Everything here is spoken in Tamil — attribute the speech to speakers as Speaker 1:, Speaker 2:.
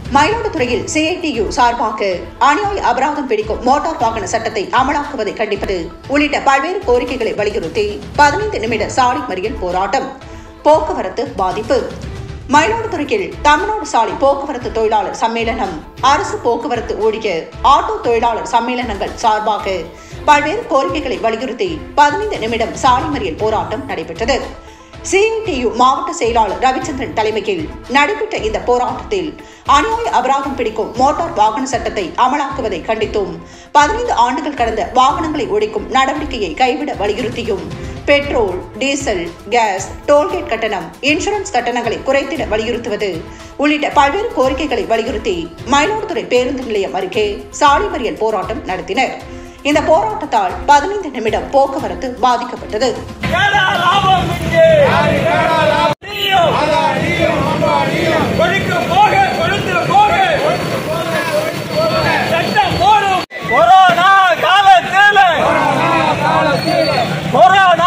Speaker 1: மயிலாடுதுறையில் சிஐடியு சார்பாக அநியாய அபராதம் பிடிக்கும் மோட்டார் வாகன சட்டத்தை அமலாக்குவதை கண்டிப்பது உள்ளிட்ட பல்வேறு கோரிக்கைகளை வலியுறுத்தி பதினைந்து நிமிட சாலை மறியல் போராட்டம் போக்குவரத்து பாதிப்பு மயிலாடுதுறையில் தமிழ்நாடு சாலை போக்குவரத்து தொழிலாளர் சம்மேளனம் அரசு போக்குவரத்து ஊழியர் ஆட்டோ தொழிலாளர் சம்மேளனங்கள் சார்பாக பல்வேறு கோரிக்கைகளை வலியுறுத்தி பதினைந்து நிமிடம் சாலை மறியல் போராட்டம் நடைபெற்றது சிஐடியு மாவட்ட செயலாளர் ரவிச்சந்திரன் தலைமையில் நடைபெற்ற இந்த போராட்டத்தில் அநியாய அபராதம் பிடிக்கும் மோட்டார் வாகன சட்டத்தை அமலாக்குவதை கண்டித்தும் பதினைந்து ஆண்டுகள் கடந்த வாகனங்களை ஒழிக்கும் நடவடிக்கையை கைவிட வலியுறுத்தியும் பெட்ரோல் டீசல் கேஸ் டோல்கேட் கட்டணம் இன்சூரன்ஸ் கட்டணங்களை குறைத்திட வலியுறுத்துவது உள்ளிட்ட பல்வேறு கோரிக்கைகளை வலியுறுத்தி மயிலாடுதுறை பேருந்து நிலையம் அருகே சாலை மறியல் போராட்டம் நடத்தினர் இந்த போராட்டத்தால் பதினைந்து நிமிடம் போக்குவரத்து பாதிக்கப்பட்டது
Speaker 2: ஏடா லாபம் இங்கே நீயும் கொழுக்கு போக கொழுத்து போக சட்டம் போடும் கொரோனா காலத்தில் கொரோனா